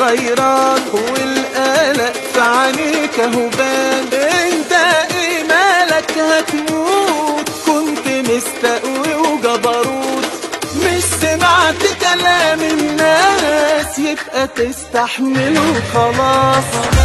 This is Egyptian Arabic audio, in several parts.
حيران والقلق في عينيك هبان انت ايه مالك هتموت كنت مستقوي وجبروت مش سمعت كلام الناس يبقى تستحمله خلاص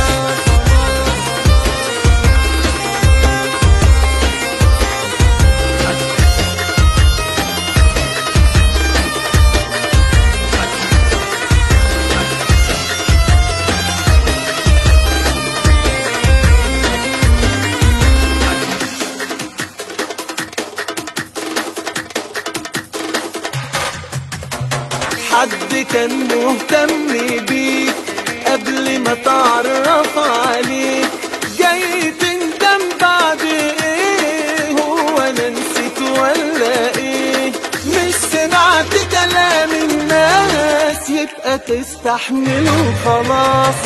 حد كان مهتم بيك قبل ما تعرف عليك جاي تندم بعد ايه هو انا نسيت ولا ايه مش سمعت كلام الناس يبقى تستحمله خلاص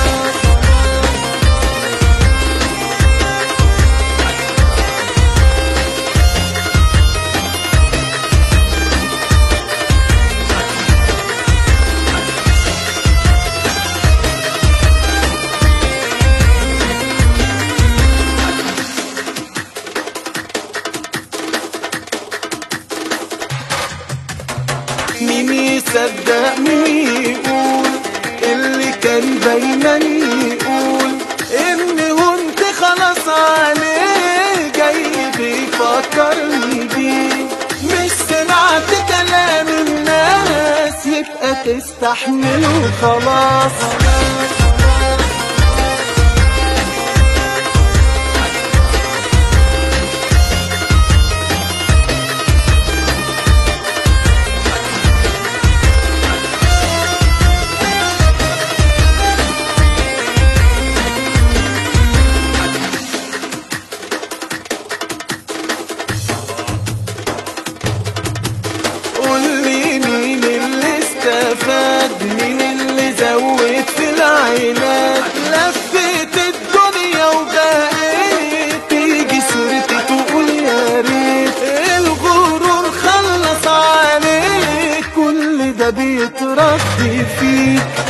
مين يصدق مين يقول اللي كان دايما يقول ان هنت خلاص عليه جاي بيفكرني بيه مش سمعت كلام الناس يبقى تستحمله خلاص قولي مين اللي استفاد مين اللي زود في العينات لفت الدنيا وبقيت تيجي صورتي تقول يا ريت الغرور خلص عليك كل ده بيترد فيك